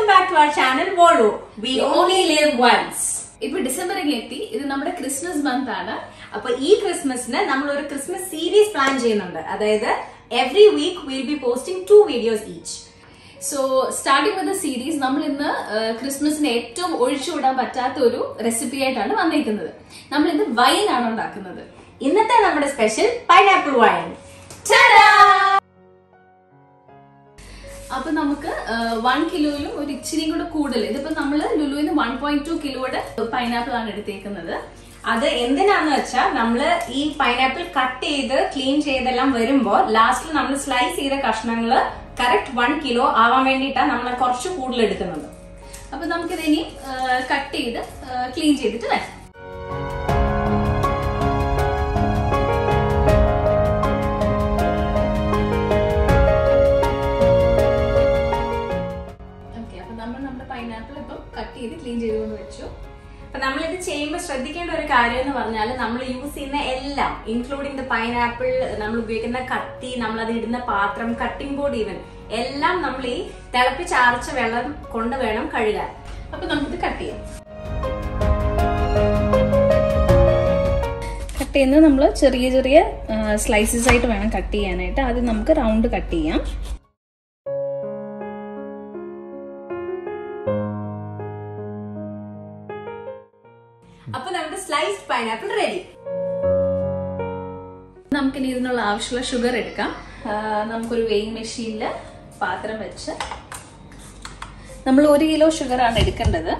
welcome back to our channel വോളു we only live once ഇപ്പൊ December ഇങ്ങ് എത്തി ഇത് നമ്മുടെ ക്രിസ്മസ് മന്ത് ആണ് അപ്പൊ ഈ ക്രിസ്മസിന് നമ്മൾ ഒരു ക്രിസ്മസ് സീരീസ് പ്ലാൻ ചെയ്യുന്നുണ്ട് അതായത് every week will be posting two videos each so starting with series നമ്മൾ ഇന്ന് ആ, ക്രിസ്മസിന് ഏറ്റവും ഒഴിച്ചുവിടാൻ പറ്റാത്ത ഒരു റെസിപ്പി ആയിട്ടാണ് വന്നിരിക്കുന്നത് നമ്മൾ ഇന്ന് വൈൻ ആണ് ഉണ്ടാക്കുന്നത് ഇന്നത്തെ നമ്മുടെ സ്പെഷ്യൽ പൈനാപ്പിൾ വൈൻ അപ്പൊ നമുക്ക് വൺ കിലോയിലും ഒരു ഇച്ചിരിയും കൂടെ കൂടുതൽ ഇതിപ്പോ നമ്മൾ ലുലുവിന് വൺ പോയിന്റ് ടു കിലോയുടെ പൈനാപ്പിൾ ആണ് എടുത്തേക്കുന്നത് അത് എന്തിനാന്ന് വെച്ചാൽ നമ്മള് ഈ പൈനാപ്പിൾ കട്ട് ചെയ്ത് ക്ലീൻ ചെയ്തെല്ലാം വരുമ്പോ ലാസ്റ്റിൽ നമ്മൾ സ്ലൈസ് ചെയ്ത കഷ്ണങ്ങള് കറക്റ്റ് വൺ കിലോ ആവാൻ വേണ്ടിയിട്ടാണ് നമ്മൾ കുറച്ച് കൂടുതൽ എടുക്കുന്നത് അപ്പൊ നമുക്കിത് ഇനി കട്ട് ചെയ്ത് ക്ലീൻ ചെയ്തിട്ട് വരാം ഓക്കെ അപ്പൊ നമ്മൾ നമ്മുടെ പൈനാപ്പിൾ ഇപ്പം കട്ട് ചെയ്ത് ക്ലീൻ ചെയ്തുകൊണ്ട് വെച്ചു അപ്പൊ നമ്മൾ ഇത് ചെയ്യുമ്പോൾ ശ്രദ്ധിക്കേണ്ട ഒരു കാര്യം എന്ന് പറഞ്ഞാൽ നമ്മൾ യൂസ് ചെയ്യുന്ന എല്ലാം ഇൻക്ലൂഡിങ് ദ പൈനാപ്പിൾ നമ്മൾ ഉപയോഗിക്കുന്ന കത്തി നമ്മൾ അത് ഇടുന്ന പാത്രം കട്ടിംഗ് ബോർഡ് ഈവൻ എല്ലാം നമ്മൾ ഈ തിളപ്പിച്ചാർച്ച വെള്ളം കൊണ്ട് വേണം കഴുകാൻ അപ്പൊ നമുക്കിത് കട്ട് ചെയ്യാം കട്ട് ചെയ്യുന്നത് നമ്മൾ ചെറിയ ചെറിയ സ്ലൈസസ് ആയിട്ട് വേണം കട്ട് ചെയ്യാനായിട്ട് ആദ്യം നമുക്ക് റൗണ്ട് കട്ട് ചെയ്യാം അപ്പൊ നമ്മുടെ സ്ലൈസ്ഡ് പൈനാപ്പിൾ റെഡി നമുക്കിനി ഇതിനുള്ള ആവശ്യമുള്ള ഷുഗർ എടുക്കാം ആ, നമുക്കൊരു വെയിങ് മെഷീനിൽ പാത്രം വെച്ച് നമ്മൾ ഒരു കിലോ ഷുഗർ ആണ് എടുക്കേണ്ടത്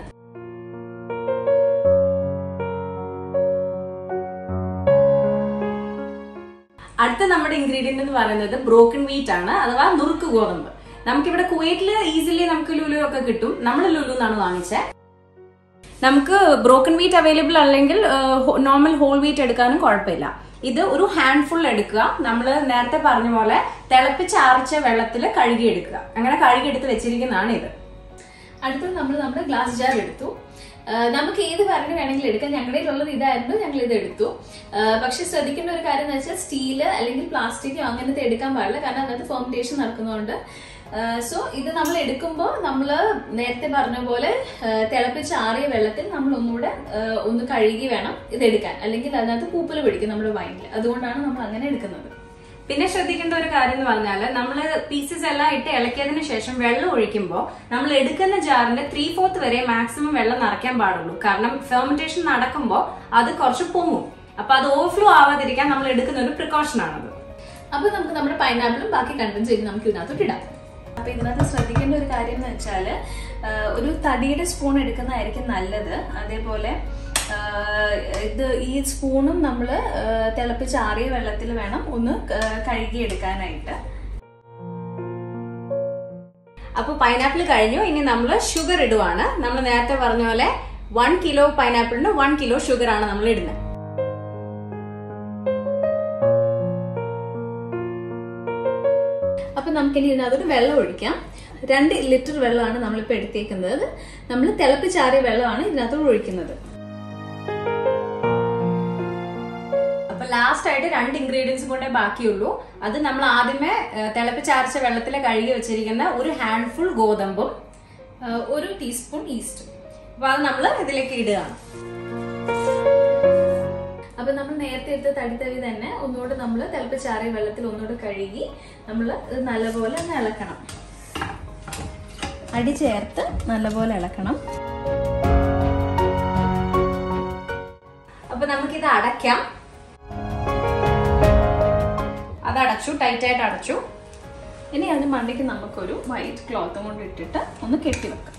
അടുത്ത നമ്മുടെ ഇൻഗ്രീഡിയന്റ് എന്ന് പറയുന്നത് ബ്രോക്കൺ വീറ്റ് ആണ് അഥവാ നുറുക്ക് ഗോതമ്പ് നമുക്കിവിടെ കുവൈറ്റിൽ ഈസിലി നമുക്ക് ലുലു ഒക്കെ കിട്ടും നമ്മൾ ലുലു എന്നാണ് വാങ്ങിച്ചത് നമുക്ക് ബ്രോക്കൺ വീറ്റ് അവൈലബിൾ അല്ലെങ്കിൽ നോർമൽ ഹോൾ വീറ്റ് എടുക്കാനും കുഴപ്പമില്ല ഇത് ഒരു ഹാൻഡ് ഫുൾ എടുക്കുക നമ്മൾ നേരത്തെ പറഞ്ഞ പോലെ തിളപ്പിച്ചാർച്ച വെള്ളത്തിൽ കഴുകിയെടുക്കുക അങ്ങനെ കഴുകിയെടുത്ത് വെച്ചിരിക്കുന്നതാണ് ഇത് അടുത്തത് നമ്മൾ നമ്മുടെ ഗ്ലാസ് ജാർ എടുത്തു ആ, നമുക്ക് ഏത് ഭരണി വേണമെങ്കിലും എടുക്കാം ഞങ്ങളുടെ ഉള്ളത് ഇതായിരുന്നു ഞങ്ങൾ ഇത് എടുത്തു ആ, പക്ഷെ ശ്രദ്ധിക്കേണ്ട ഒരു കാര്യം എന്ന് വെച്ചാൽ സ്റ്റീല് അല്ലെങ്കിൽ പ്ലാസ്റ്റിക്കോ അങ്ങനത്തെ എടുക്കാൻ പാടില്ല കാരണം അതിനകത്ത് ഫെർമിറ്റേഷൻ നടക്കുന്നതുകൊണ്ട് സോ ഇത് നമ്മൾ എടുക്കുമ്പോൾ നമ്മൾ നേരത്തെ പറഞ്ഞ പോലെ ആ, തിളപ്പിച്ചാറിയ വെള്ളത്തിൽ നമ്മൾ ഒന്നുകൂടെ ആ, ഒന്ന് കഴുകി വേണം ഇത് എടുക്കാൻ അല്ലെങ്കിൽ അതിനകത്ത് പൂപ്പൽ പിടിക്കും നമ്മുടെ വൈനിൽ അതുകൊണ്ടാണ് നമ്മൾ അങ്ങനെ എടുക്കുന്നത് പിന്നെ ശ്രദ്ധിക്കേണ്ട ഒരു കാര്യം എന്ന് പറഞ്ഞാൽ നമ്മൾ പീസസ് എല്ലാം ഇട്ട് ഇളക്കിയതിന് ശേഷം വെള്ളം ഒഴിക്കുമ്പോൾ നമ്മൾ എടുക്കുന്ന ജാറിന്റെ ത്രീ ഫോർത്ത് വരെ മാക്സിമം വെള്ളം നിറയ്ക്കാൻ പാടുള്ളൂ കാരണം ഫെർമിറ്റേഷൻ നടക്കുമ്പോൾ അത് കുറച്ച് പൊങ്ങും അപ്പൊ അത് ഓവർഫ്ലോ ആവാതിരിക്കാൻ നമ്മൾ എടുക്കുന്ന ഒരു പ്രിക്കോഷൻ ആണത് അപ്പൊ നമുക്ക് നമ്മുടെ പൈനാപ്പിളും ബാക്കി കണ്ടൻസ് ചെയ്ത് നമുക്ക് ഇതിനകത്തോട്ട് ഇടാം അപ്പൊ ഇതിനകത്ത് ശ്രദ്ധിക്കേണ്ട ഒരു കാര്യം എന്ന് വെച്ചാല് ആ, ഒരു തടിയുടെ സ്പൂൺ എടുക്കുന്നതായിരിക്കും നല്ലത് അതേപോലെ ആ, ഇത് ഈ സ്പൂണും നമ്മൾ തിളപ്പിച്ചാറിയ വെള്ളത്തിൽ വേണം ഒന്ന് ക- കഴുകിയെടുക്കാനായിട്ട് അപ്പൊ പൈനാപ്പിൾ കഴിഞ്ഞു ഇനി നമ്മൾ ഷുഗർ ഇടുവാണ് നമ്മൾ നേരത്തെ പറഞ്ഞ പോലെ വൺ കിലോ പൈനാപ്പിളിന് വൺ കിലോ ഷുഗർ ആണ് നമ്മൾ ഇടുന്നത് അപ്പൊ നമുക്കിനി ഇതിനകത്തോട്ട് വെള്ളം ഒഴിക്കാം രണ്ട് ലിറ്റർ വെള്ളമാണ് നമ്മളിപ്പോൾ എടുത്തേക്കുന്നത് നമ്മൾ തിളപ്പിച്ചാറിയ വെള്ളമാണ് ഇതിനകത്തോട്ട് ഒഴിക്കുന്നത് അപ്പൊ ലാസ്റ്റ് ആയിട്ട് രണ്ട് ഇൻഗ്രീഡിയൻസ് കൊണ്ടേ ബാക്കിയുള്ളൂ അത് നമ്മൾ ആദ്യമേ ഏഹ്, തിളപ്പിച്ചാർച്ച വെള്ളത്തിൽ കഴുകി വെച്ചിരിക്കുന്ന ഒരു ഹാൻഡ് ഫുൾ ഗോതമ്പും ആ, ഒരു ടീസ്പൂൺ ഈസ്റ്റും അപ്പൊ അത് നമ്മൾ ഇതിലേക്ക് ഇടുകയാണ് അപ്പൊ നമ്മൾ നേരത്തെ എടുത്ത തടിത്തവി തന്നെ ഒന്നുകൂടെ നമ്മൾ തിളപ്പിച്ചാറിയ വെള്ളത്തിൽ ഒന്നുകൂടെ കഴുകി നമ്മൾ ഇത് നല്ലപോലെ ഒന്ന് ഇളക്കണം അടി ചേർത്ത് നല്ലപോലെ ഇളക്കണം അപ്പൊ നമുക്കിത് അടയ്ക്കാം അത് അടച്ചു ടൈറ്റ് ആയിട്ട് അടച്ചു ഇനി അതിന് മണ്ടയ്ക്ക് നമുക്കൊരു വൈറ്റ് ക്ലോത്തും കൊണ്ട് ഇട്ടിട്ട് ഒന്ന് കെട്ടി വെക്കാം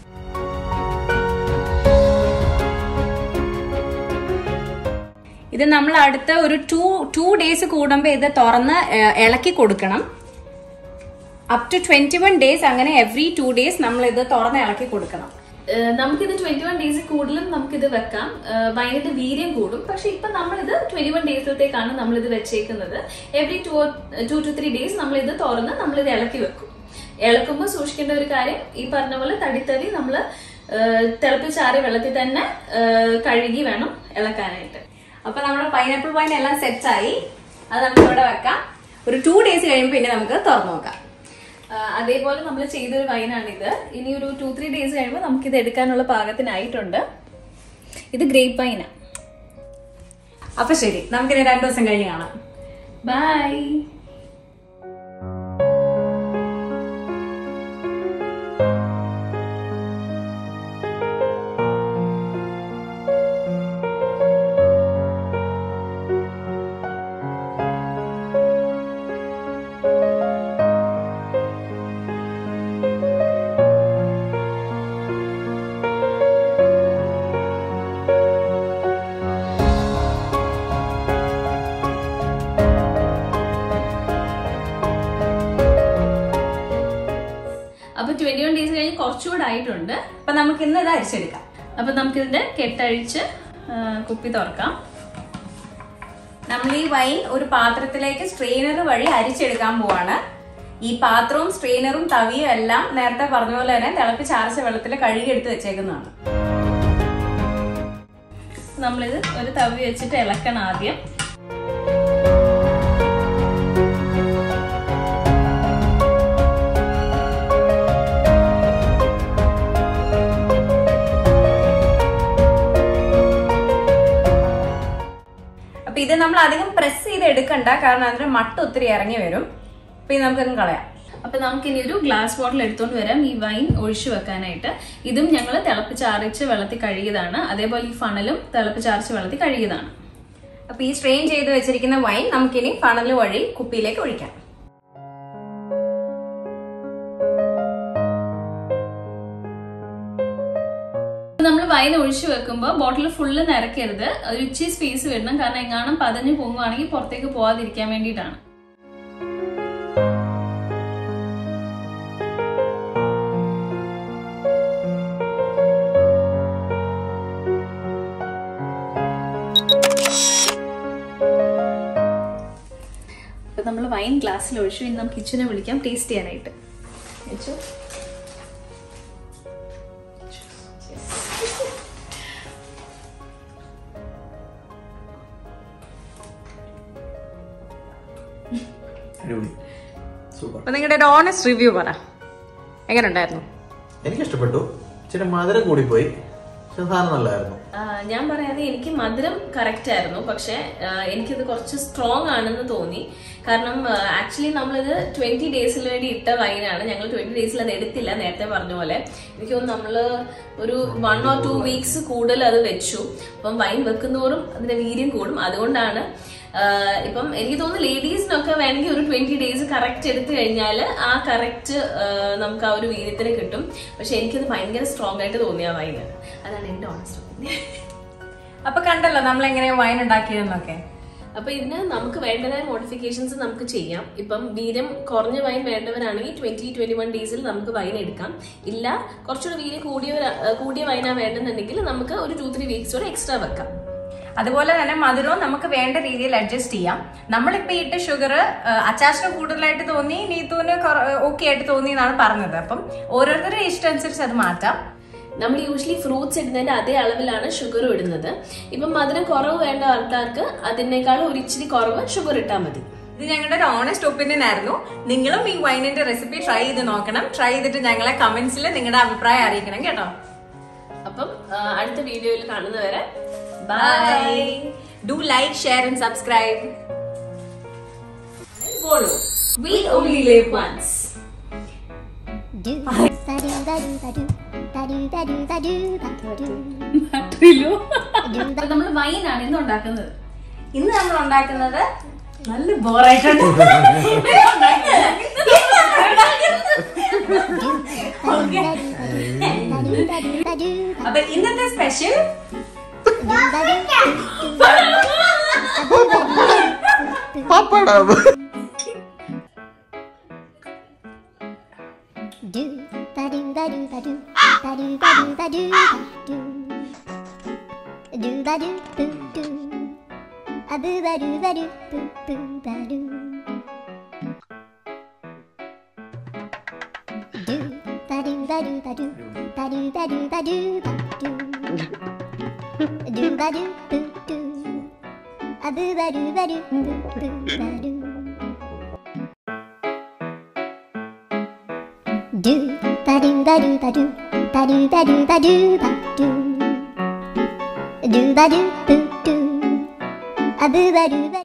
ഇത് നമ്മൾ അടുത്ത ഒരു ടു ടു ഡേയ്സ് കൂടുമ്പോൾ ഇത് തുറന്ന് ഏഹ്, ഇളക്കി കൊടുക്കണം up to twenty one days അങ്ങനെ എവറി ടു ഡേയ്സ് നമ്മൾ ഇത് തുറന്ന് ഇളക്കി കൊടുക്കണം ഏഹ് നമുക്കിത് ട്വന്റി വൺ ഡേയ്സ് കൂടുതലും നമുക്കിത് വെക്കാം ഏഹ് വൈകിട്ട് വീര്യം കൂടും പക്ഷെ ഇപ്പൊ നമ്മളിത് ട്വന്റി വൺ ഡേയ്സിലത്തേക്കാണ് നമ്മളിത് വെച്ചേക്കുന്നത് every two two two three days നമ്മളിത് തുറന്ന് നമ്മളിത് ഇളക്കി വെക്കും ഇളക്കുമ്പോൾ സൂക്ഷിക്കേണ്ട ഒരു കാര്യം ഈ പറഞ്ഞ പോലെ തടിത്തടി നമ്മൾ തിളപ്പിച്ചാറിയ വെള്ളത്തിൽ തന്നെ ഏഹ് കഴുകി വേണം ഇളക്കാനായിട്ട് അപ്പൊ നമ്മുടെ പൈനാപ്പിൾ വൈൻ എല്ലാം സെറ്റ് ആയി അത് നമുക്ക് ഇവിടെ വെക്കാം ഒരു ടു ഡേയ്സ് കഴിയുമ്പോൾ പിന്നെ നമുക്ക് തുറന്നു നോക്കാം ആ, അതേപോലെ നമ്മൾ ചെയ്തൊരു വൈനാണിത് ഇനി ഒരു ടു ത്രീ ഡേയ്സ് കഴിയുമ്പോൾ നമുക്കിത് എടുക്കാനുള്ള പാകത്തിനായിട്ടുണ്ട് ഇത് ഗ്രേപ്പ് വൈനാണ് അപ്പൊ ശരി നമുക്കിനി രണ്ടു ദിവസം കഴിഞ്ഞ് കാണാം ബൈ അപ്പൊ ട്വന്റി വൺ ഡേയ്സ് കഴിഞ്ഞ് കുറച്ചുകൂടെ ആയിട്ടുണ്ട് അപ്പൊ നമുക്ക് ഇന്ന് ഇത് അരിച്ചെടുക്കാം അപ്പൊ നമുക്കിതിന്റെ കെട്ടഴിച്ച് ആ, കുപ്പി തുറക്കാം നമ്മൾ ഈ വൈൻ ഒരു പാത്രത്തിലേക്ക് സ്ട്രെയിനർ വഴി അരിച്ചെടുക്കാൻ പോവാണ് ഈ പാത്രവും സ്ട്രെയിനറും തവിയും എല്ലാം നേരത്തെ പറഞ്ഞ പോലെ തന്നെ തിളപ്പിച്ചാർച്ച വെള്ളത്തിൽ കഴുകി എടുത്ത് വെച്ചേക്കുന്നതാണ് നമ്മളിത് ഒരു തവി വെച്ചിട്ട് ഇളക്കണം ആദ്യം അപ്പൊ ഇത് നമ്മൾ അധികം പ്രസ് ചെയ്ത് എടുക്കണ്ട കാരണം അതിന് മട്ട ഒത്തിരി ഇറങ്ങി വരും അപ്പൊ ഇത് നമുക്കങ്ങ് കളയാം അപ്പൊ നമുക്കിനി ഒരു ഗ്ലാസ് ബോട്ടിൽ എടുത്തോണ്ട് വരാം ഈ വൈൻ ഒഴിച്ചു വെക്കാനായിട്ട് ഇതും ഞങ്ങൾ തിളപ്പിച്ചാറിച്ച് വെള്ളത്തിൽ കഴുകിയതാണ് അതേപോലെ ഈ ഫണലും തിളപ്പിച്ചാറിച്ച് വെള്ളത്തിൽ കഴുകിയതാണ് അപ്പൊ ഈ സ്ട്രെയിൻ ചെയ്ത് വെച്ചിരിക്കുന്ന വൈൻ നമുക്കിനി ഫണൽ വഴി കുപ്പിയിലേക്ക് ഒഴിക്കാം നമ്മൾ വൈൻ ഒഴിച്ചു വെക്കുമ്പോൾ ബോട്ടിൽ ഫുള്ള് നിറയ്ക്കരുത് ഒരു ഇച്ചിരി സ്പേസ് വിടണം കാരണം എങ്ങാനും പതഞ്ഞു പൊങ്ങുവാണെങ്കിൽ പുറത്തേക്ക് പോവാതിരിക്കാൻ വേണ്ടിയിട്ടാണ് അപ്പൊ നമ്മൾ വൈൻ ഗ്ലാസ്സിൽ ഒഴിച്ചു ഇനി നമുക്ക് കിച്ചനെ വിളിക്കാം ടേസ്റ്റ് ചെയ്യാനായിട്ട് വെച്ചോ അടിപൊളി സൂപ്പർ അപ്പൊ നിങ്ങളുടെ ഒരു ഓണസ്റ്റ് റിവ്യൂ പറ എങ്ങനെ ഉണ്ടായിരുന്നു എനിക്ക് ഇഷ്ടപ്പെട്ടു ഇച്ചിരി മധുരം കൂടിപ്പോയി പക്ഷെ സാധനം നല്ലതായിരുന്നു ആ, ഞാൻ പറയാതെ എനിക്ക് മധുരം കറക്റ്റ് ആയിരുന്നു പക്ഷെ ആ, എനിക്കിത് കുറച്ച് സ്ട്രോങ് ആണെന്ന് തോന്നി കാരണം ആക്ച്വലി നമ്മളിത് ട്വന്റി ഡേയ്സിന് വേണ്ടി ഇട്ട വൈനാണ് ഞങ്ങൾ ട്വന്റി ഡേയ്സിൽ അത് എടുത്തില്ല നേരത്തെ പറഞ്ഞ പോലെ എനിക്ക് തോന്നുന്നു നമ്മള് ഒരു വൺ ഓർ ടു വീക്സ് കൂടുതൽ അത് വെച്ചു അപ്പം വൈൻ വെക്കുന്നോറും അതിന്റെ വീര്യം കൂടും അതുകൊണ്ടാണ് ആ, ഇപ്പം എനിക്ക് തോന്നുന്നു ലേഡീസിനൊക്കെ വേണമെങ്കിൽ ഒരു ട്വന്റി ഡേയ്സ് കറക്റ്റ് എടുത്തു കഴിഞ്ഞാൽ ആ കറക്റ്റ് നമുക്ക് ആ ഒരു വീര്യത്തിന് കിട്ടും പക്ഷെ എനിക്കത് ഭയങ്കര സ്ട്രോങ് ആയിട്ട് തോന്നിയ വൈന് അതാണ് എന്റെ ഓണസ്റ്റ് അപ്പൊ കണ്ടല്ലോ നമ്മൾ എങ്ങനെയാ വൈൻ ഉണ്ടാക്കിയതെന്നൊക്കെ അപ്പൊ ഇതിന് നമുക്ക് വേണ്ടതായ മോഡിഫിക്കേഷൻസ് നമുക്ക് ചെയ്യാം ഇപ്പം വീര്യം കുറഞ്ഞ വൈൻ വേണ്ടവരാണെങ്കിൽ ട്വന്റി ട്വന്റി വൺ ഡേയ്സിൽ നമുക്ക് വൈൻ എടുക്കാം ഇല്ല കുറച്ചുകൂടി വീര്യം കൂടിയ കൂടിയ വൈനാ വേണ്ടെന്നുണ്ടെങ്കിൽ നമുക്ക് ഒരു ടു ത്രീ വീക്സ് വരെ എക്സ്ട്രാ വെക്കാം അതുപോലെ തന്നെ മധുരവും നമുക്ക് വേണ്ട രീതിയിൽ അഡ്ജസ്റ്റ് ചെയ്യാം നമ്മളിപ്പോ ഇട്ട ഷുഗർ അച്ചാച്ചിന് കൂടുതലായിട്ട് തോന്നി നീത്തുവിന് ഓക്കെ ആയിട്ട് തോന്നി എന്നാണ് പറഞ്ഞത് അപ്പം ഓരോരുത്തരുടെ ഇഷ്ടം അനുസരിച്ച് അത് മാറ്റാം നമ്മൾ യൂഷ്വലി ഫ്രൂട്ട്സ് ഇടുന്നതിന്റെ അതേ അളവിലാണ് ഷുഗർ ഇടുന്നത് ഇപ്പം മധുരം കുറവ് വേണ്ട ആൾക്കാർക്ക് അതിനേക്കാളും ഒരു ഇച്ചിരി കുറവ് ഷുഗർ ഇട്ടാൽ മതി ഇത് ഞങ്ങളുടെ ഒരു ഓണസ്റ്റ് ഒപ്പീനിയൻ ആയിരുന്നു നിങ്ങളും ഈ വൈനിന്റെ റെസിപ്പി ട്രൈ ചെയ്ത് നോക്കണം ട്രൈ ചെയ്തിട്ട് ഞങ്ങളെ കമന്റ്സിൽ നിങ്ങളുടെ അഭിപ്രായം അറിയിക്കണം കേട്ടോ അപ്പം ആ, അടുത്ത വീഡിയോയിൽ കാണുന്നവരെ bye do like share and subscribe WOLO we only live once do ba do ba do ba do ba do ba do ba do ba do അപ്പൊ നമ്മൾ വൈനാണ് ഇന്ന് ഉണ്ടാക്കുന്നത് ഇന്ന് നമ്മൾ ഉണ്ടാക്കുന്നത് നല്ല ബോറായിട്ടുണ്ട് ba do ba do ba do ba do അപ്പൊ ഇന്നത്തെ special ba do pappadam do ba do ba do ba do ba do ba do ba do ba do do ba do boo do a boo ba do ba do boo boo ba do do ba do ba do ba do ba do ba do ba do ba do do ba do boo do a boo ba do ba do boo boo ba do do ba do ba do ba do ba do ba do ba do ba do do ba do boo do a boo ba do ba